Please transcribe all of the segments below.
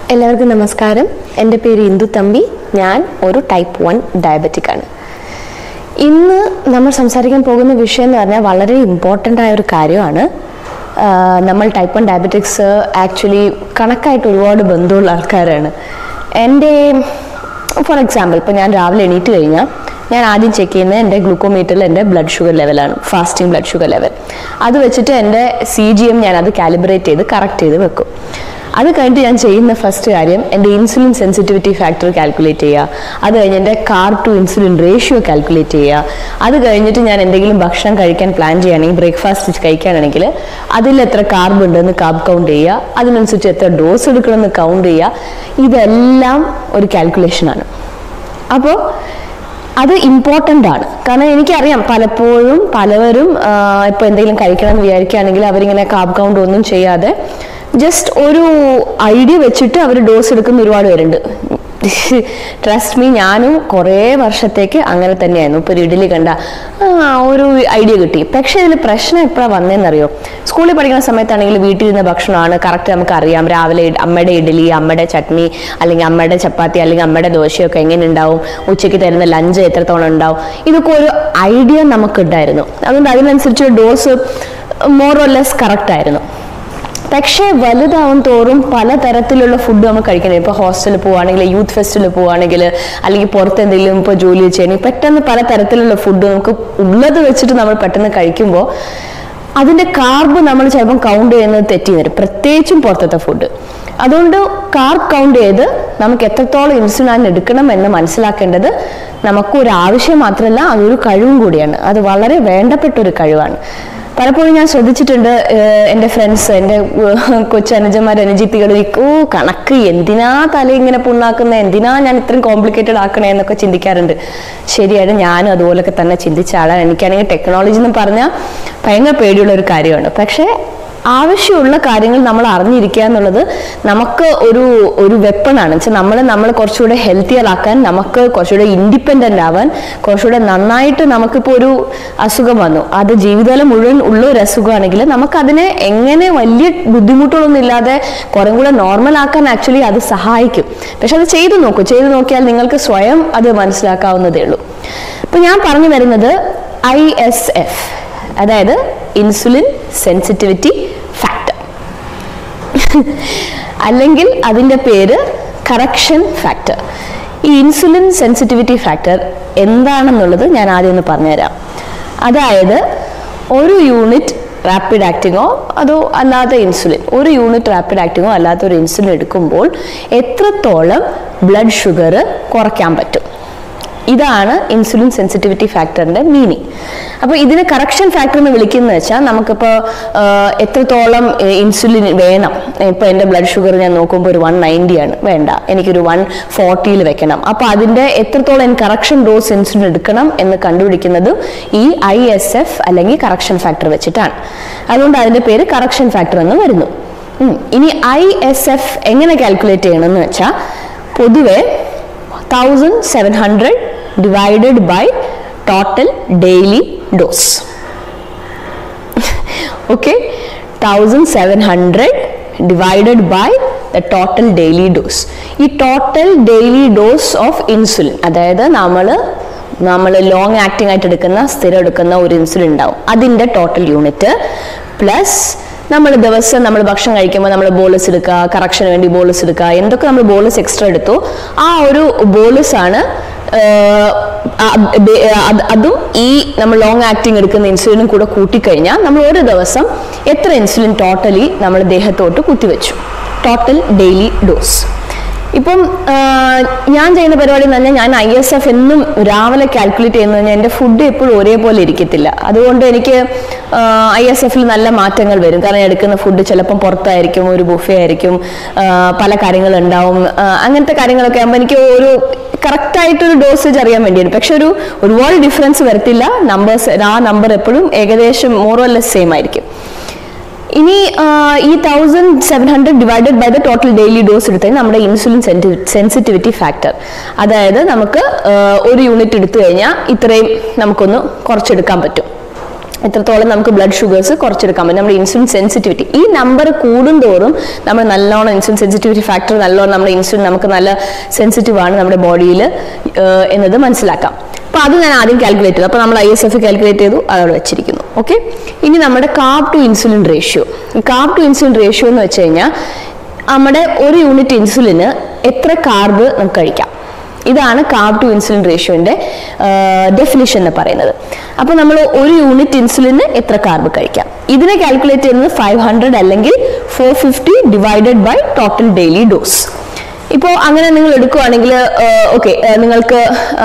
എല്ലാവർക്കും നമസ്കാരം എൻ്റെ പേര് ഇന്ദു തമ്പി ഞാൻ ഒരു ടൈപ്പ് വൺ ഡയബറ്റിക് ആണ് ഇന്ന് നമ്മൾ സംസാരിക്കാൻ പോകുന്ന വിഷയം എന്ന് പറഞ്ഞാൽ വളരെ ഇമ്പോർട്ടൻ്റ് ആയ ഒരു കാര്യമാണ് ആഹ് നമ്മൾ ടൈപ്പ് വൺ ഡയബറ്റിക്സ് ആക്ച്വലി കണക്കായിട്ട് ഒരുപാട് ബന്ധമുള്ള ആൾക്കാരാണ് എൻ്റെ ഫോർ എക്സാമ്പിൾ ഇപ്പോൾ ഞാൻ രാവിലെ എണീറ്റ് കഴിഞ്ഞാൽ ഞാൻ ആദ്യം ചെക്ക് ചെയ്യുന്നത് എൻ്റെ ഗ്ലൂക്കോമീറ്ററിൽ എൻ്റെ ബ്ലഡ് ഷുഗർ ലെവലാണ് ഫാസ്റ്റിംഗ് ബ്ലഡ് ഷുഗർ ലെവൽ അത് വെച്ചിട്ട് എൻ്റെ സി ജി എം ഞാൻ അത് കാലിബ്രേറ്റ് ചെയ്ത് കറക്റ്റ് ചെയ്ത് വെക്കും അത് കഴിഞ്ഞിട്ട് ഞാൻ ചെയ്യുന്ന ഫസ്റ്റ് കാര്യം എൻ്റെ ഇൻസുലിൻ സെൻസിറ്റിവിറ്റി ഫാക്ടർ കാൽക്കുലേറ്റ് ചെയ്യുക അത് കഴിഞ്ഞ് എൻ്റെ carb to insulin ratio calculate ചെയ്യുക അത് കഴിഞ്ഞിട്ട് ഞാൻ എന്തെങ്കിലും ഭക്ഷണം കഴിക്കാൻ പ്ലാൻ ചെയ്യുകയാണെങ്കിൽ ബ്രേക്ക്ഫാസ്റ്റ് കഴിക്കുകയാണെങ്കിൽ അതിൽ എത്ര കാർബ് ഉണ്ടെന്ന് കാർബ് കൗണ്ട് ചെയ്യുക അതിനനുസരിച്ച് എത്ര ഡോസ് എടുക്കണമെന്ന് കൗണ്ട് ചെയ്യുക ഇതെല്ലാം ഒരു കാൽക്കുലേഷനാണ് അപ്പോൾ അത് ഇമ്പോർട്ടൻ്റ് ആണ് കാരണം എനിക്കറിയാം പലപ്പോഴും പലവരും ഇപ്പോൾ എന്തെങ്കിലും കഴിക്കണം എന്ന് വിചാരിക്കുകയാണെങ്കിൽ അവരിങ്ങനെ കാബ് കൗണ്ട് ഒന്നും ചെയ്യാതെ ജസ്റ്റ് ഒരു ഐഡിയ വെച്ചിട്ട് അവർ ഡോസ് എടുക്കുന്ന ഒരുപാട് പേരുണ്ട് ട്രസ്റ്റ് മീ ഞാനും കുറേ വർഷത്തേക്ക് അങ്ങനെ തന്നെയായിരുന്നു ഇപ്പോൾ ഒരു ഇഡലി കണ്ട ആ ഒരു ഐഡിയ കിട്ടി പക്ഷേ ഇതിൽ പ്രശ്നം എപ്പോഴാണ് വന്നതെന്നറിയോ സ്കൂളിൽ പഠിക്കുന്ന സമയത്താണെങ്കിൽ വീട്ടിൽ ഇരുന്ന ഭക്ഷണമാണ് കറക്റ്റ് നമുക്ക് അറിയാം രാവിലെ ഇഡ്- അമ്മയുടെ ഇഡലി അമ്മയുടെ ചട്നി അല്ലെങ്കിൽ അമ്മയുടെ ചപ്പാത്തി അല്ലെങ്കിൽ അമ്മയുടെ ദോശയൊക്കെ എങ്ങനെ ഉണ്ടാവും ഉച്ചയ്ക്ക് തരുന്ന ലഞ്ച് എത്രത്തോളം ഉണ്ടാവും ഇതൊക്കെ ഒരു ഐഡിയ നമുക്കുണ്ടായിരുന്നു അതുകൊണ്ട് അതിനനുസരിച്ച് dose more or less correct ആയിരുന്നു പക്ഷേ വലുതാവും തോറും പലതരത്തിലുള്ള ഫുഡ് നമ്മൾ കഴിക്കണം ഇപ്പോൾ ഹോസ്റ്റലിൽ പോവുകയാണെങ്കിൽ യൂത്ത് ഫെസ്റ്റിൽ പോവുകയാണെങ്കിൽ അല്ലെങ്കിൽ പുറത്ത് എന്തെങ്കിലും ഇപ്പോൾ ജോലി ചെയ്യണമെങ്കിൽ പെട്ടെന്ന് പല തരത്തിലുള്ള ഫുഡ് നമുക്ക് ഉള്ളത് വെച്ചിട്ട് നമ്മൾ പെട്ടെന്ന് കഴിക്കുമ്പോൾ അതിൻ്റെ കാർബ് നമ്മൾ ചിലപ്പം കൗണ്ട് ചെയ്യുന്നത് തെറ്റി വരും പ്രത്യേകിച്ചും പുറത്തത്തെ ഫുഡ് അതുകൊണ്ട് കാർബ് കൗണ്ട് ചെയ്ത് നമുക്ക് എത്രത്തോളം ഇൻസുലിൻ എടുക്കണം എന്ന് മനസ്സിലാക്കേണ്ടത് നമുക്ക് ഒരു ആവശ്യം മാത്രമല്ല അതൊരു കഴിവും കൂടിയാണ് അത് വളരെ വേണ്ടപ്പെട്ട ഒരു കഴിവാണ് പലപ്പോഴും ഞാൻ ശ്രദ്ധിച്ചിട്ടുണ്ട് ഏഹ് എൻ്റെ ഫ്രണ്ട്സ് എൻ്റെ കൊച്ചനുജന്മാർ അനുജിത്തികൾ ഓ കണക്ക് എന്തിനാ തല ഇങ്ങനെ പുണ്ണാക്കുന്നത് എന്തിനാ ഞാൻ ഇത്രയും കോംപ്ലിക്കേറ്റഡ് ആക്കണേ എന്നൊക്കെ ചിന്തിക്കാറുണ്ട് ശരിയാണ് ഞാനും അതുപോലൊക്കെ തന്നെ ചിന്തിച്ച ആളാണ് എനിക്കാണെങ്കിൽ ടെക്നോളജി എന്ന് പറഞ്ഞാൽ ഭയങ്കര പേടിയുള്ള ഒരു കാര്യമാണ് പക്ഷേ ആവശ്യമുള്ള കാര്യങ്ങൾ നമ്മൾ അറിഞ്ഞിരിക്കുക എന്നുള്ളത് നമുക്ക് ഒരു ഒരു വെപ്പണാണ് വെച്ചാൽ നമ്മൾ നമ്മൾ കുറച്ചുകൂടെ ഹെൽത്തിയർ ആക്കാൻ നമുക്ക് കുറച്ചുകൂടെ ഇൻഡിപെൻഡൻ്റ് ആവാൻ കുറച്ചുകൂടെ നന്നായിട്ട് നമുക്കിപ്പോൾ ഒരു അസുഖം വന്നു അത് ജീവിതകാലം മുഴുവൻ ഉള്ള ഒരു അസുഖമാണെങ്കിൽ നമുക്കതിനെ എങ്ങനെ വലിയ ബുദ്ധിമുട്ടുകളൊന്നും ഇല്ലാതെ കുറേ കൂടെ നോർമൽ ആക്കാൻ ആക്ച്വലി അത് സഹായിക്കും പക്ഷെ അത് ചെയ്തു നോക്കൂ ചെയ്തു നോക്കിയാൽ നിങ്ങൾക്ക് സ്വയം അത് മനസ്സിലാക്കാവുന്നതേ ഉള്ളൂ അപ്പൊ ഞാൻ പറഞ്ഞു വരുന്നത് ഐ എസ് എഫ് അതായത് ഇൻസുലിൻ സെൻസിറ്റിവിറ്റി ഫാക്ടർ അല്ലെങ്കിൽ അതിൻ്റെ പേര് കറക്ഷൻ ഫാക്ടർ ഈ ഇൻസുലിൻ സെൻസിറ്റിവിറ്റി ഫാക്ടർ എന്താണെന്നുള്ളത് ഞാൻ ആദ്യം ഒന്ന് പറഞ്ഞുതരാം അതായത് ഒരു യൂണിറ്റ് റാപ്പിഡ് ആക്ടിങ്ങോ അതോ അല്ലാത്ത ഇൻസുലിൻ ഒരു യൂണിറ്റ് റാപ്പിഡ് ആക്ടിങ്ങോ അല്ലാത്ത ഒരു ഇൻസുലിൻ എടുക്കുമ്പോൾ എത്രത്തോളം ബ്ലഡ് ഷുഗർ കുറയ്ക്കാൻ പറ്റും ഇതാണ് ഇൻസുലിൻ സെൻസിറ്റിവിറ്റി ഫാക്ടറിന്റെ മീനിങ് അപ്പോൾ ഇതിന് കറക്ഷൻ ഫാക്ടർ എന്ന് വിളിക്കുന്നത് വെച്ചാൽ നമുക്കിപ്പോൾ എത്രത്തോളം ഇൻസുലിൻ വേണം ഇപ്പോൾ എൻ്റെ ബ്ലഡ് ഷുഗർ ഞാൻ നോക്കുമ്പോൾ ഒരു വൺ നയൻറ്റി ആണ് വേണ്ട എനിക്കൊരു വൺ ഫോർട്ടിയിൽ വെക്കണം അപ്പോൾ അതിൻ്റെ എത്രത്തോളം കറക്ഷൻ ഡോസ് ഇൻസുലിൻ എടുക്കണം എന്ന് കണ്ടുപിടിക്കുന്നതും ഈ ഐ എസ് എഫ് അല്ലെങ്കിൽ കറക്ഷൻ ഫാക്ടർ വെച്ചിട്ടാണ് അതുകൊണ്ട് അതിൻ്റെ പേര് കറക്ഷൻ ഫാക്ടർ എന്ന് വരുന്നു ഉം. ഇനി ഐ എസ് എഫ് എങ്ങനെ കാൽക്കുലേറ്റ് ചെയ്യണമെന്ന് വെച്ചാൽ പൊതുവെ thousand seven hundred divided by total daily dose okay thousand seven hundred divided by the total daily dose ഈ total daily dose of insulin അതായത് നമ്മൾ നമ്മൾ ലോങ് ആക്ടിംഗ് ആയിട്ട് എടുക്കുന്ന സ്ഥിരം എടുക്കുന്ന ഒരു ഇൻസുലിൻ ഉണ്ടാവും അതിൻ്റെ ടോട്ടൽ യൂണിറ്റ് പ്ലസ് നമ്മൾ ദിവസം നമ്മൾ ഭക്ഷണം കഴിക്കുമ്പോൾ നമ്മൾ ബോളസ് എടുക്കുക കറക്ഷന് വേണ്ടി ബോളസ് എടുക്കുക എന്തൊക്കെ നമ്മൾ ബോളസ് എക്സ്ട്രാ എടുത്തു ആ ഒരു ബോളസ് ആണ് ആഹ്, ആ, ബെ- അത് അതും ഈ നമ്മൾ ലോങ് ആക്ടിങ് എടുക്കുന്ന ഇൻസുലിനും കൂടെ കൂട്ടിക്കഴിഞ്ഞാൽ നമ്മൾ ഒരു ദിവസം എത്ര ഇൻസുലിൻ ടോട്ടലി നമ്മൾ ദേഹത്തോട്ട് കുത്തിവെച്ചു ടോട്ടൽ ഡെയിലി ഡോസ് ഇപ്പം ആ, ഞാൻ ചെയ്യുന്ന പരിപാടി എന്ന് പറഞ്ഞാൽ ഞാൻ ഐ എസ് എഫ് എന്നും രാവിലെ കാൽക്കുലേറ്റ് ചെയ്യുന്നത് കഴിഞ്ഞാൽ എൻ്റെ ഫുഡ് എപ്പോഴും ഒരേപോലെ ഇരിക്കത്തില്ല അതുകൊണ്ട് എനിക്ക് ഐ എസ് എഫിൽ നല്ല മാറ്റങ്ങൾ വരും കാരണം ഞാൻ എടുക്കുന്ന ഫുഡ് ചിലപ്പം പുറത്തായിരിക്കും ഒരു ബുഫേ ആയിരിക്കും ആ, പല കാര്യങ്ങളുണ്ടാവും ആ, അങ്ങനത്തെ കാര്യങ്ങളൊക്കെ ആകുമ്പോൾ എനിക്ക് ഒരു കറക്റ്റ് ആയിട്ടൊരു ഡോസേജ് അറിയാൻ വേണ്ടിയാണ് പക്ഷെ ഒരു ഒരുപാട് ഡിഫറൻസ് വരത്തില്ല നമ്പേഴ്സ് ആ നമ്പർ എപ്പോഴും ഏകദേശം മോറോലെസ് സെയിം ആയിരിക്കും ഇനി ആ, ഈ thousand seven hundred divided by the total daily dose എടുത്താൽ നമ്മുടെ ഇൻസുലിൻ സെൻസിറ്റിവിറ്റി ഫാക്ടർ അതായത് നമുക്ക് ആ, ഒരു യൂണിറ്റ് എടുത്തു കഴിഞ്ഞാൽ ഇത്രയും നമുക്കൊന്ന് കുറച്ചെടുക്കാൻ പറ്റും എത്രത്തോളം നമുക്ക് ബ്ലഡ് ഷുഗേഴ്സ് കുറച്ചെടുക്കാൻ പറ്റും നമ്മുടെ ഇൻസുലിൻ സെൻസിറ്റിവിറ്റി ഈ നമ്പർ കൂടുന്തോറും നമ്മൾ നല്ലോണം ഇൻസുലിൻ സെൻസിറ്റിവിറ്റി ഫാക്ടർ നല്ലോണം നമ്മുടെ ഇൻസുലിൻ നമുക്ക് നല്ല സെൻസിറ്റീവ് ആണ് നമ്മുടെ ബോഡിയിൽ എന്നത് മനസ്സിലാക്കാം അപ്പൊ അത് ഞാൻ ആദ്യം കാൽക്കുലേറ്റ് ചെയ്തു അപ്പൊ നമ്മൾ ഐ എസ് എഫ് കാൽക്കുലേറ്റ് ചെയ്തു അതവിടെ വെച്ചിരിക്കുന്നു ഓക്കെ ഇനി നമ്മുടെ carb to insulin ratio carb to insulin ratio എന്ന് വെച്ച് കഴിഞ്ഞാൽ നമ്മുടെ ഒരു യൂണിറ്റ് ഇൻസുലിന് എത്ര കാർബ് നമുക്ക് കഴിക്കാം ഇതാണ് കാർബ് ടു ഇൻസുലിൻ റേഷ്യോന്റെ ഡെഫിനിഷൻ എന്ന് പറയുന്നത് അപ്പോൾ നമ്മൾ ഒരു യൂണിറ്റ് ഇൻസുലിന് എത്ര കാർബ് കഴിക്കാം ഇതിനെ കാൽക്കുലേറ്റ് ചെയ്യുന്നത് ഫൈവ് ഹൺഡ്രഡ് അല്ലെങ്കിൽ four fifty divided by total daily dose ഇപ്പോൾ അങ്ങനെ നിങ്ങൾ എടുക്കുവാണെങ്കിൽ ഓക്കെ നിങ്ങൾക്ക്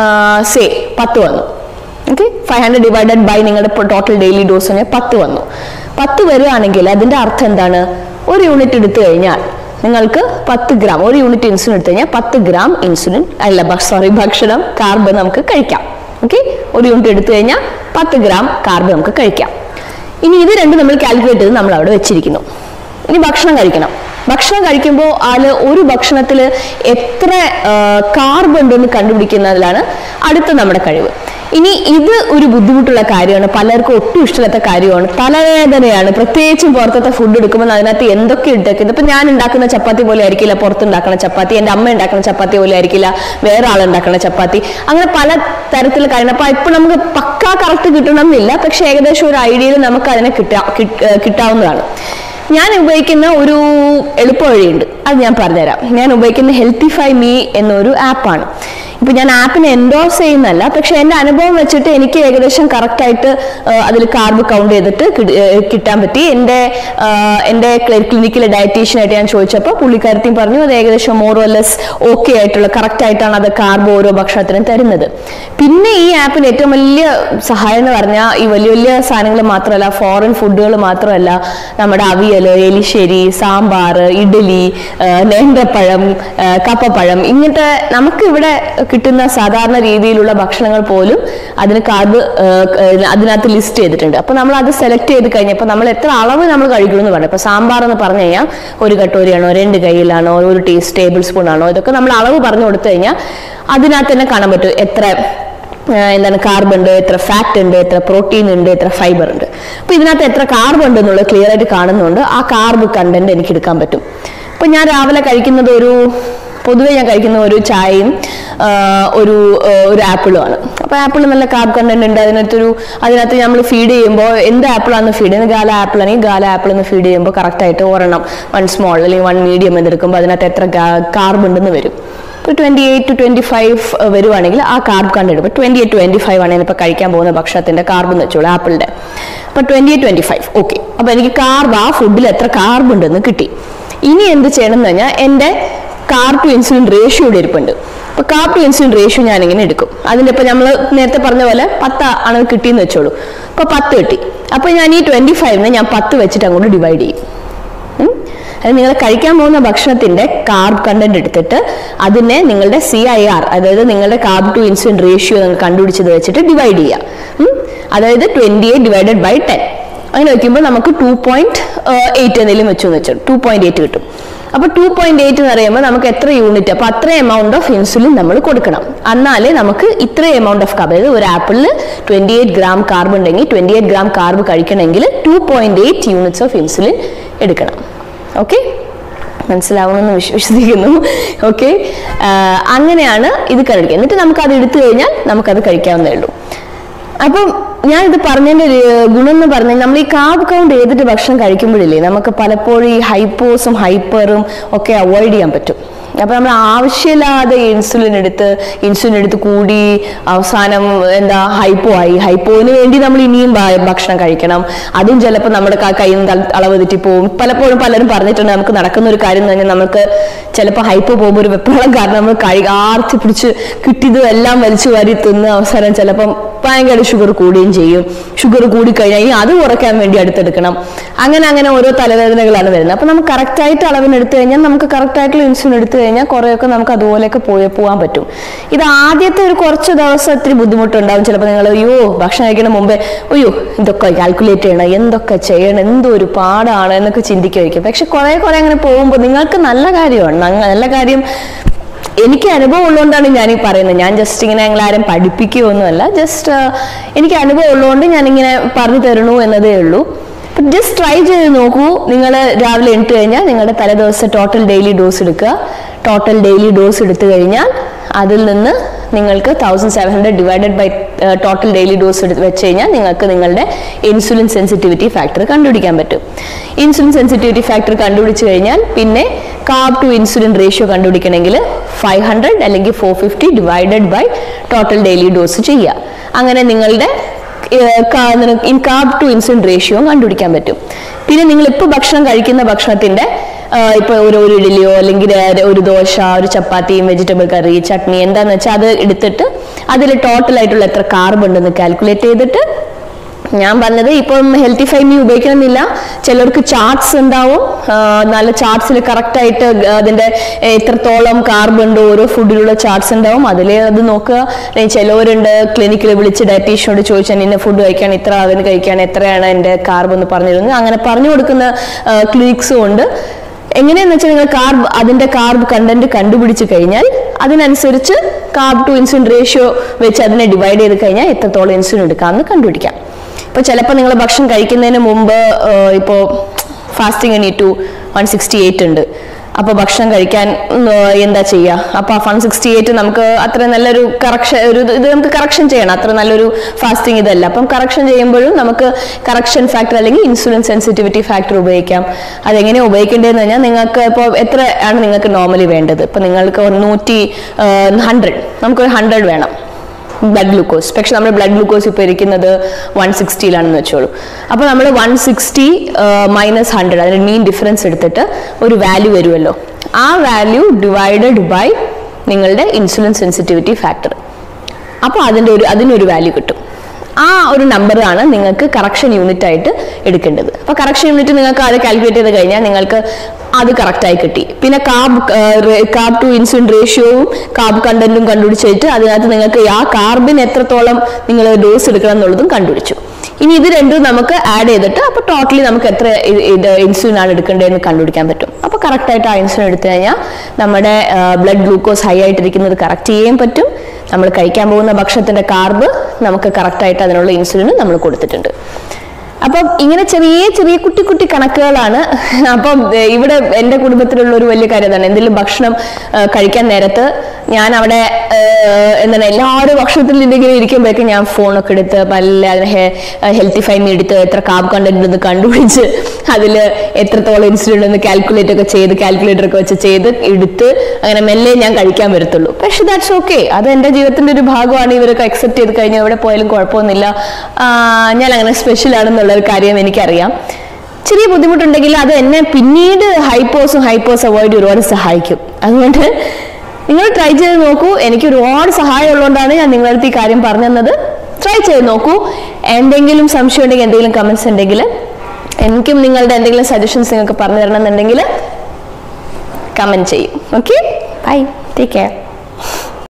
സേ പത്ത് വന്നു okay five hundred divided by നിങ്ങളുടെ ടോട്ടൽ ഡെയിലി ഡോസിന് പത്ത് വന്നു പത്ത് വരികയാണെങ്കിൽ അതിന്റെ അർത്ഥം എന്താണ് ഒരു യൂണിറ്റ് എടുത്തു കഴിഞ്ഞാൽ നിങ്ങൾക്ക് പത്ത് ഗ്രാം ഒരു യൂണിറ്റ് ഇൻസുലിൻ എടുത്തു കഴിഞ്ഞാൽ പത്ത് ഗ്രാം ഇൻസുലിൻ അല്ല സോറി ഭക്ഷണം കാർബ് നമുക്ക് കഴിക്കാം ഓക്കെ ഒരു യൂണിറ്റ് എടുത്തു കഴിഞ്ഞാൽ പത്ത് ഗ്രാം കാർബ് നമുക്ക് കഴിക്കാം ഇനി ഇത് രണ്ടും നമ്മൾ കാൽക്കുലേറ്റ് ചെയ്ത് നമ്മൾ അവിടെ വെച്ചിരിക്കുന്നു ഇനി ഭക്ഷണം കഴിക്കണം ഭക്ഷണം കഴിക്കുമ്പോൾ അതിൽ ഒരു ഭക്ഷണത്തിൽ എത്ര കാർബ് ഉണ്ടെന്ന് കണ്ടുപിടിക്കുന്നതിലാണ് അടുത്ത നമ്മുടെ കഴിവ് ഇനി ഇത് ഒരു ബുദ്ധിമുട്ടുള്ള കാര്യമാണ് പലർക്കും ഒട്ടും ഇഷ്ടമില്ലാത്ത കാര്യമാണ് തലവേദനയാണ് പ്രത്യേകിച്ചും പുറത്തത്തെ ഫുഡ് എടുക്കുമ്പോൾ അതിനകത്ത് എന്തൊക്കെ ഇട്ടേക്കുന്നത് ഇപ്പൊ ഞാൻ ഉണ്ടാക്കുന്ന ചപ്പാത്തി പോലെ ആയിരിക്കില്ല പുറത്തുണ്ടാക്കുന്ന ചപ്പാത്തി എൻ്റെ അമ്മ ഉണ്ടാക്കുന്ന ചപ്പാത്തി പോലെ ആയിരിക്കില്ല വേറെ ആൾ ഉണ്ടാക്കുന്ന ചപ്പാത്തി അങ്ങനെ പല തരത്തിൽ കാര്യം അപ്പൊ ഇപ്പൊ നമുക്ക് പക്കാ കറക്റ്റ് കിട്ടണമെന്നില്ല പക്ഷെ ഏകദേശം ഒരു ഐഡിയയിൽ നമുക്ക് അതിനെ കിട്ടാ കിട്ട്- ഏർ കിട്ടാവുന്നതാണ് ഞാൻ ഉപയോഗിക്കുന്ന ഒരു എളുപ്പ വഴിയുണ്ട് അത് ഞാൻ പറഞ്ഞുതരാം ഞാൻ ഉപയോഗിക്കുന്ന ഹെൽത്തിഫൈ മീ എന്നൊരു ആപ്പാണ് ഇപ്പൊ ഞാൻ ആപ്പിനെ എൻഡോസ് ചെയ്യുന്നല്ല പക്ഷെ എന്റെ അനുഭവം വെച്ചിട്ട് എനിക്ക് ഏകദേശം കറക്റ്റ് ആയിട്ട് അതിൽ കാർബ് കൗണ്ട് ചെയ്തിട്ട് കിട്- ഏർ കിട്ടാൻ പറ്റി എന്റെ ആ, എന്റെ ക്ലിനിക്കിലെ ഡയറ്റീഷ്യനായിട്ട് ഞാൻ ചോദിച്ചപ്പോൾ പുള്ളിക്കാരത്തിയും പറഞ്ഞു അത് ഏകദേശം മോർ ലെസ് ഓക്കെ ആയിട്ടുള്ള കറക്റ്റ് ആയിട്ടാണ് അത് കാർബ് ഓരോ ഭക്ഷണത്തിനും തരുന്നത് പിന്നെ ഈ ആപ്പിന് ഏറ്റവും വലിയ സഹായം എന്ന് പറഞ്ഞാൽ ഈ വലിയ വലിയ സാധനങ്ങൾ മാത്രമല്ല ഫോറിൻ ഫുഡുകൾ മാത്രമല്ല നമ്മുടെ അവിയൽ എലിശ്ശേരി സാമ്പാർ ഇഡ്ഡലി ആ, നേന്ത്രപ്പഴം ആ, കപ്പപ്പഴം ഇങ്ങനത്തെ നമുക്ക് ഇവിടെ കിട്ടുന്ന സാധാരണ രീതിയിലുള്ള ഭക്ഷണങ്ങൾ പോലും അതിന് കാർബ് അതിനകത്ത് ലിസ്റ്റ് ചെയ്തിട്ടുണ്ട് അപ്പൊ നമ്മൾ അത് സെലക്ട് ചെയ്ത് കഴിഞ്ഞപ്പോൾ നമ്മൾ എത്ര അളവ് നമ്മൾ കഴിക്കണം എന്ന് പറഞ്ഞു ഇപ്പൊ സാമ്പാർ എന്ന് പറഞ്ഞു കഴിഞ്ഞാൽ ഒരു കട്ടോരിയാണോ രണ്ട് കൈയിലാണോ ഒരു ടീസ് ടേബിൾ സ്പൂൺ ആണോ ഇതൊക്കെ നമ്മൾ അളവ് പറഞ്ഞു കൊടുത്തു കഴിഞ്ഞാൽ അതിനകത്ത് തന്നെ കാണാൻ പറ്റും എത്ര ആ, എന്താണ് കാർബ് ഉണ്ട് എത്ര ഫാറ്റ് ഉണ്ട് എത്ര പ്രോട്ടീൻ ഉണ്ട് എത്ര ഫൈബർ ഉണ്ട് അപ്പൊ ഇതിനകത്ത് എത്ര കാർബ് ഉണ്ട് എന്നുള്ളത് ക്ലിയർ ആയിട്ട് കാണുന്നുണ്ട് ആ കാർബ് കണ്ടന്റ് എനിക്ക് എടുക്കാൻ പറ്റും ഇപ്പൊ ഞാൻ രാവിലെ കഴിക്കുന്നത് ഒരു പൊതുവെ ഞാൻ കഴിക്കുന്ന ഒരു ചായയും ആ, ഒരു ആ, ഒരു ആപ്പിളും ആണ് അപ്പൊ ആപ്പിൾ നല്ല കാർബ് കണ്ടന്റ് ഉണ്ട് അതിനകത്തൊരു അതിനകത്ത് നമ്മൾ ഫീഡ് ചെയ്യുമ്പോൾ എന്ത് ആപ്പിളാണ് ഫീഡ് ചെയ്യുന്നത് ഗാല ആപ്പിൾ ആണെങ്കിൽ ഗാല ആപ്പിൾ എന്ന് ഫീഡ് ചെയ്യുമ്പോൾ കറക്റ്റ് ആയിട്ട് ഒരെണ്ണം വൺ സ്മോൾ അല്ലെങ്കിൽ വൺ മീഡിയം എന്നെടുക്കുമ്പോൾ അതിനകത്ത് എത്ര കാർബ് ഉണ്ടെന്ന് വരും ഇപ്പോൾ twenty eight to twenty five വരുവാണെങ്കിൽ ആ കാർബ് കണ്ടിടും ഇപ്പോൾ ട്വൻറ്റി എയ്റ്റ് ട്വൻറ്റി ഫൈവ് ആണ് ഇപ്പോൾ കഴിക്കാൻ പോകുന്ന ഭക്ഷണത്തിൻ്റെ കാർബ് എന്ന് വെച്ചോളൂ ആപ്പിളിൻ്റെ അപ്പോൾ twenty eight twenty five okay അപ്പോൾ എനിക്ക് കാർബ് ആ ഫുഡിൽ എത്ര കാർബ് ഉണ്ടെന്ന് കിട്ടി ഇനി എന്ത് ചെയ്യണം എന്ന് കഴിഞ്ഞാൽ എൻ്റെ കാർബ് ടു ഇൻസുലിൻ റേഷ്യോ ഇവിടെ ഇരിപ്പുണ്ട് അപ്പോൾ കാർബ് ടു ഇൻസുലിൻ റേഷ്യോ ഞാൻ ഇങ്ങനെ എടുക്കും അതിൻ്റെ ഇപ്പോൾ നമ്മൾ നേരത്തെ പറഞ്ഞ പോലെ പത്ത് ആണ് കിട്ടിയെന്ന് വെച്ചോളൂ അപ്പോൾ പത്ത് കിട്ടി അപ്പോൾ ഞാൻ ഈ ട്വൻറ്റി ഫൈവിനെ ഞാൻ പത്ത് വെച്ചിട്ട് അങ്ങോട്ട് ഡിവൈഡ് ചെയ്യും ഉം. അത് നിങ്ങൾ കഴിക്കാൻ പോകുന്ന ഭക്ഷണത്തിന്റെ കാർബ് കണ്ടന്റ് എടുത്തിട്ട് അതിനെ നിങ്ങളുടെ സി ഐ ആർ അതായത് നിങ്ങളുടെ കാർബ് ടു ഇൻസുലിൻ റേഷ്യോ നിങ്ങൾ കണ്ടുപിടിച്ചത് വെച്ചിട്ട് ഡിവൈഡ് ചെയ്യുക ഉം. അതായത് twenty eight divided by ten അങ്ങനെ വെക്കുമ്പോൾ നമുക്ക് ടു പോയിന്റ് എയ്റ്റ് എന്തെങ്കിലും വെച്ചു എന്ന് വെച്ചു ടു പോയിന്റ് എയ്റ്റ് കിട്ടും അപ്പൊ ടു പോയിന്റ് എയ്റ്റ് എന്ന് പറയുമ്പോൾ നമുക്ക് എത്ര യൂണിറ്റ് അപ്പൊ അത്ര എമൗണ്ട് ഓഫ് ഇൻസുലിൻ നമ്മൾ കൊടുക്കണം എന്നാലേ നമുക്ക് ഇത്ര എമൗണ്ട് ഓഫ് കാർബ് അതായത് ഒരു ആപ്പിളിൽ ട്വന്റി എയ്റ്റ് ഗ്രാം കാർബ് ഉണ്ടെങ്കിൽ ട്വന്റി എയ്റ്റ് ഗ്രാം കാർബ് കഴിക്കണമെങ്കിൽ two point eight units of insulin എടുക്കണം ഓക്കെ മനസ്സിലാവണമെന്ന് വിശ്വ- വിശ്വസിക്കുന്നു ഓക്കെ അങ്ങനെയാണ് ഇത് കഴിക്കുക എന്നിട്ട് നമുക്ക് അത് എടുത്തു കഴിഞ്ഞാൽ നമുക്കത് കഴിക്കാവുന്നേ ഉള്ളൂ അപ്പം ഞാൻ ഇത് പറഞ്ഞതിന്റെ ഒരു ഗുണം എന്ന് പറഞ്ഞാൽ നമ്മൾ ഈ കാർബ് കൗണ്ട് ചെയ്തിട്ട് ഭക്ഷണം കഴിക്കുമ്പോഴില്ലേ നമുക്ക് പലപ്പോഴും ഈ ഹൈപ്പോസും ഹൈപ്പറും ഒക്കെ അവോയ്ഡ് ചെയ്യാൻ പറ്റും അപ്പൊ നമ്മൾ ആവശ്യമില്ലാതെ ഇൻസുലിൻ എടുത്ത് ഇൻസുലിൻ എടുത്ത് കൂടി അവസാനം എന്താ ഹൈപ്പോ ആയി ഹൈപ്പോന് വേണ്ടി നമ്മൾ ഇനിയും ഭ- ഭക്ഷണം കഴിക്കണം അതും ചിലപ്പോൾ നമ്മുടെ ക- കയ്യിൽ നിന്ന് തള- അളവ് തെറ്റിപ്പോവും പലപ്പോഴും പലരും പറഞ്ഞിട്ടുണ്ട് നമുക്ക് നടക്കുന്ന ഒരു കാര്യം തന്നെ നമുക്ക് ചിലപ്പോൾ ഹൈപ്പ് പോകുമ്പോൾ ഒരു വെപ്രാളം കാരണം നമ്മൾ കഴി ആർത്തി പിടിച്ച് കിട്ടിയതും എല്ലാം വലിച്ചു വാരി തിന്ന് അവസാനം ചിലപ്പം ഭയങ്കര ഷുഗർ കൂടുകയും ചെയ്യും ഷുഗർ കൂടി കഴിഞ്ഞാൽ ഇനി അത് കുറയ്ക്കാൻ വേണ്ടി അടുത്തെടുക്കണം അങ്ങനെ അങ്ങനെ ഓരോ തലവേദനകളാണ് വരുന്നത് അപ്പൊ നമുക്ക് കറക്റ്റ് ആയിട്ട് അളവിന് എടുത്തു കഴിഞ്ഞാൽ നമുക്ക് കറക്റ്റ് ആയിട്ടുള്ള ഇൻസുലിൻ എടുത്തു കഴിഞ്ഞാൽ കുറേയൊക്കെ നമുക്ക് അതുപോലെയൊക്കെ പോയി പോകാൻ പറ്റും ഇത് ആദ്യത്തെ ഒരു കുറച്ച് ദിവസം ഇത്തിരി ബുദ്ധിമുട്ടുണ്ടാവും ചിലപ്പോൾ നിങ്ങൾ അയ്യോ ഭക്ഷണം കഴിക്കുന്ന മുമ്പേ അയ്യോ ഇതൊക്കെ കാൽക്കുലേറ്റ് ചെയ്യണം എന്തൊക്കെ ചെയ്യണം എന്തോ ഒരു പാടാണ് എന്നൊക്കെ ചിന്തിക്കുമായിരിക്കും പക്ഷെ കുറെ കുറെ അങ്ങനെ പോകുമ്പോൾ നിങ്ങൾക്ക് നല്ല കാര്യമാണ് നങ്ങ- നല്ല കാര്യം എനിക്ക് അനുഭവം ഉള്ളതുകൊണ്ടാണ് ഞാൻ ഈ പറയുന്നത് ഞാൻ ജസ്റ്റ് ഇങ്ങനെ ഞങ്ങൾ ആരും പഠിപ്പിക്കുകയൊന്നുമല്ല ജസ്റ്റ് എനിക്ക് അനുഭവം ഉള്ളതുകൊണ്ട് ഞാനിങ്ങനെ പറഞ്ഞു തരണു എന്നതേ ഉള്ളൂ ജസ്റ്റ് ട്രൈ ചെയ്ത് നോക്കൂ നിങ്ങൾ രാവിലെ എണിറ്റ് കഴിഞ്ഞാൽ നിങ്ങളുടെ തലേദിവസം ടോട്ടൽ ഡെയിലി ഡോസ് എടുക്കുക ടോട്ടൽ ഡെയിലി ഡോസ് എടുത്തു കഴിഞ്ഞാൽ അതിൽ നിന്ന് നിങ്ങൾക്ക് thousand seven hundred divided by total daily dose എടുത്ത് വെച്ച് കഴിഞ്ഞാൽ നിങ്ങൾക്ക് നിങ്ങളുടെ ഇൻസുലിൻ സെൻസിറ്റിവിറ്റി ഫാക്ടർ കണ്ടുപിടിക്കാൻ പറ്റും ഇൻസുലിൻ സെൻസിറ്റിവിറ്റി ഫാക്ടർ കണ്ടുപിടിച്ച് കഴിഞ്ഞാൽ പിന്നെ കാർബ് ടു ഇൻസുലിൻ റേഷ്യോ കണ്ടുപിടിക്കണമെങ്കിൽ ഫൈവ് ഹൺഡ്രഡ് അല്ലെങ്കിൽ four fifty divided by total daily dose ചെയ്യുക അങ്ങനെ നിങ്ങളുടെ കാർബ് ടു ഇൻസുലിൻ റേഷ്യോ കണ്ടുപിടിക്കാൻ പറ്റും പിന്നെ നിങ്ങൾ ഇപ്പോൾ ഭക്ഷണം കഴിക്കുന്ന ഭക്ഷണത്തിന്റെ ആഹ് ഇപ്പൊ ഒരു ഒരു ഇഡലിയോ അല്ലെങ്കിൽ ഒരു ദോശ ഒരു ചപ്പാത്തിയും വെജിറ്റബിൾ കറി ചട്നി എന്താന്ന് വെച്ചാൽ അത് എടുത്തിട്ട് അതിൽ ടോട്ടൽ ആയിട്ടുള്ള എത്ര കാർബ് ഉണ്ടെന്ന് കാൽക്കുലേറ്റ് ചെയ്തിട്ട് ഞാൻ പറഞ്ഞത് ഇപ്പം ഹെൽത്തി ഫൈമി ഉപയോഗിക്കണമെന്നില്ല ചിലർക്ക് ചാർട്ട്സ് ഉണ്ടാവും ആഹ് നല്ല ചാർട്ട്സിൽ കറക്റ്റ് ആയിട്ട് അതിന്റെ എത്രത്തോളം കാർബ് ഉണ്ട് ഓരോ ഫുഡിലുള്ള ചാർട്ട്സ് ഉണ്ടാവും അതിൽ അത് നോക്കുക അല്ലെങ്കിൽ ചിലവരുണ്ട് ക്ലിനിക്കിൽ വിളിച്ച് ഡയറ്റീഷ്യനോട് ചോദിച്ചാൽ ഇന്ന ഫുഡ് കഴിക്കാൻ ഇത്ര അതിന് കഴിക്കാൻ എത്രയാണ് എൻ്റെ കാർബ് എന്ന് പറഞ്ഞിരുന്നത് അങ്ങനെ പറഞ്ഞു കൊടുക്കുന്ന ക്ലിനിക്സും ഉണ്ട് എങ്ങനെയാന്ന് വെച്ചാൽ നിങ്ങൾ കാർബ് അതിന്റെ കാർബ് കണ്ടന്റ് കണ്ടുപിടിച്ച് കഴിഞ്ഞാൽ അതിനനുസരിച്ച് കാർബ് ടു ഇൻസുലിൻ റേഷ്യോ വെച്ച് അതിനെ ഡിവൈഡ് ചെയ്ത് കഴിഞ്ഞാൽ എത്രത്തോളം ഇൻസുലിൻ എടുക്കാമെന്ന് കണ്ടുപിടിക്കാം ഇപ്പൊ ചിലപ്പോൾ നിങ്ങൾ ഭക്ഷണം കഴിക്കുന്നതിന് മുമ്പ് ഏഹ്, ഇപ്പോ ഫാസ്റ്റിംഗ് എണീറ്റു വൺ സിക്സ്റ്റി എയ്റ്റ് ഉണ്ട് അപ്പൊ ഭക്ഷണം കഴിക്കാൻ ഉം, ഏഹ്, എന്താ ചെയ്യുക അപ്പൊ വൺ സിക്സ്റ്റി എയ്റ്റ് നമുക്ക് അത്ര നല്ലൊരു കറക്ഷൻ ഒരു ഇത് ഇത് നമുക്ക് കറക്ഷൻ ചെയ്യണം അത്ര നല്ലൊരു ഫാസ്റ്റിംഗ് ഇതല്ല അപ്പം കറക്ഷൻ ചെയ്യുമ്പോഴും നമുക്ക് കറക്ഷൻ ഫാക്ടർ അല്ലെങ്കിൽ ഇൻസുലിൻ സെൻസിറ്റിവിറ്റി ഫാക്ടർ ഉപയോഗിക്കാം അതെങ്ങനെ ഉപയോഗിക്കേണ്ടതെന്ന് കഴിഞ്ഞാൽ നിങ്ങൾക്ക് ഇപ്പോൾ എത്ര ആണ് നിങ്ങൾക്ക് നോർമലി വേണ്ടത് ഇപ്പൊ നിങ്ങൾക്ക് ഒരു നൂറ്റി ഹൺഡ്രഡ് നമുക്കൊരു ഹൺഡ്രഡ് വേണം ബ്ലഡ് ഗ്ലൂക്കോസ് പക്ഷെ നമ്മുടെ ബ്ലഡ് ഗ്ലൂക്കോസ് ഇപ്പോൾ ഇരിക്കുന്നത് വൺ സിക്സ്റ്റിയിലാണെന്ന് വെച്ചോളൂ അപ്പോൾ നമ്മൾ വൺ സിക്സ്റ്റി മൈനസ് ഹൺഡ്രഡ് അതിന്റെ മീൻ ഡിഫറൻസ് എടുത്തിട്ട് ഒരു വാല്യൂ വരുമല്ലോ ആ വാല്യൂ ഡിവൈഡഡ് ബൈ നിങ്ങളുടെ ഇൻസുലിൻ സെൻസിറ്റിവിറ്റി ഫാക്ടർ അപ്പോൾ അതിൻ്റെ ഒരു അതിനൊരു വാല്യൂ കിട്ടും ആ ഒരു നമ്പറാണ് നിങ്ങൾക്ക് കറക്ഷൻ യൂണിറ്റ് ആയിട്ട് എടുക്കേണ്ടത് അപ്പോൾ കറക്ഷൻ യൂണിറ്റ് നിങ്ങൾക്ക് അത് കാൽക്കുലേറ്റ് ചെയ്ത് കഴിഞ്ഞാൽ നിങ്ങൾക്ക് അത് കറക്റ്റായി കിട്ടി പിന്നെ കാബ് കാബ് ടു ഇൻസുലിൻ റേഷ്യോവും കാബ് കണ്ടന്റും കണ്ടുപിടിച്ചിട്ട് അതിനകത്ത് നിങ്ങൾക്ക് ആ കാർബിന് എത്രത്തോളം നിങ്ങൾ ഡോസ് എടുക്കണം എന്നുള്ളതും കണ്ടുപിടിച്ചു ഇനി ഇത് രണ്ടും നമുക്ക് ആഡ് ചെയ്തിട്ട് അപ്പോൾ ടോട്ടലി നമുക്ക് എത്ര ഇ- ഇത് ഇൻസുലിൻ ആണ് എടുക്കേണ്ടതെന്ന് കണ്ടുപിടിക്കാൻ പറ്റും അപ്പോൾ കറക്റ്റായിട്ട് ആ ഇൻസുലിൻ എടുത്തു കഴിഞ്ഞാൽ നമ്മുടെ ബ്ലഡ് ഗ്ലൂക്കോസ് ഹൈ ആയിട്ടിരിക്കുന്നത് കറക്റ്റ് ചെയ്യാൻ പറ്റും നമ്മൾ കഴിക്കാൻ പോകുന്ന ഭക്ഷണത്തിന്റെ കാർബ് നമുക്ക് കറക്റ്റായിട്ട് അതിനുള്ള ഇൻസുലിൻ നമ്മൾ കൊടുത്തിട്ടുണ്ട് അപ്പം ഇങ്ങനെ ചെറിയ ചെറിയ കുട്ടി കുട്ടി കണക്കുകളാണ് അപ്പം ഏ, ഇവിടെ എൻ്റെ കുടുംബത്തിലുള്ള ഒരു വലിയ കാര്യം തന്നെ എന്തെങ്കിലും ഭക്ഷണം ഏ, കഴിക്കാൻ നേരത്ത് ഞാൻ അവിടെ ഏ, എന്താണ് എല്ലാവരും ഭക്ഷണത്തിൽ ഇങ്ങനെ ഇരിക്കുമ്പോഴേക്കും ഞാൻ ഫോണൊക്കെ എടുത്ത് പല അതിന് ഹെൽത്തി ഫൈമി എടുത്ത് എത്ര കാബ് കണ്ടന്റ് ഉണ്ടെന്ന് കണ്ടുപിടിച്ച് അതിൽ എത്രത്തോളം ഇൻസുലിൻ ഉണ്ടെന്ന് കാൽക്കുലേറ്റ് ഒക്കെ ചെയ്ത് കാൽക്കുലേറ്റർ ഒക്കെ വെച്ച് ചെയ്ത് എടുത്ത് അങ്ങനെ മെല്ലെ ഞാൻ കഴിക്കാൻ വരത്തുള്ളൂ പക്ഷെ ദാറ്റ്സ് ഓക്കെ അത് എൻ്റെ ജീവിതത്തിന്റെ ഒരു ഭാഗമാണ് ഇവരൊക്കെ അക്സെപ്റ്റ് ചെയ്ത് കഴിഞ്ഞാൽ എവിടെ പോയാലും കുഴപ്പമൊന്നുമില്ല ആ, ഞാൻ അങ്ങനെ സ്പെഷ്യൽ ആണെന്നുള്ള ഒരു കാര്യം എനിക്കറിയാം ചെറിയ ബുദ്ധിമുട്ടുണ്ടെങ്കിൽ അത് എന്നെ പിന്നീട് ഹൈപ്പോസും ഹൈപ്പോസ് അവോയ്ഡ് ഒരുപാട് സഹായിക്കും അതുകൊണ്ട് നിങ്ങൾ ട്രൈ ചെയ്ത് നോക്കൂ എനിക്ക് ഒരുപാട് സഹായം ഉള്ളതുകൊണ്ടാണ് ഞാൻ നിങ്ങളുടെ അടുത്ത് ഈ കാര്യം പറഞ്ഞു തന്നത് ട്രൈ ചെയ്ത് നോക്കൂ എന്തെങ്കിലും സംശയം ഉണ്ടെങ്കിൽ എന്തെങ്കിലും കമന്റ്സ് ഉണ്ടെങ്കിൽ എനിക്കും നിങ്ങളുടെ എന്തെങ്കിലും സജഷൻസ് നിങ്ങൾക്ക് പറഞ്ഞു തരണം എന്നുണ്ടെങ്കിൽ കമന്റ് ചെയ്യും ഓക്കെ ബൈ ടേക്ക് കെയർ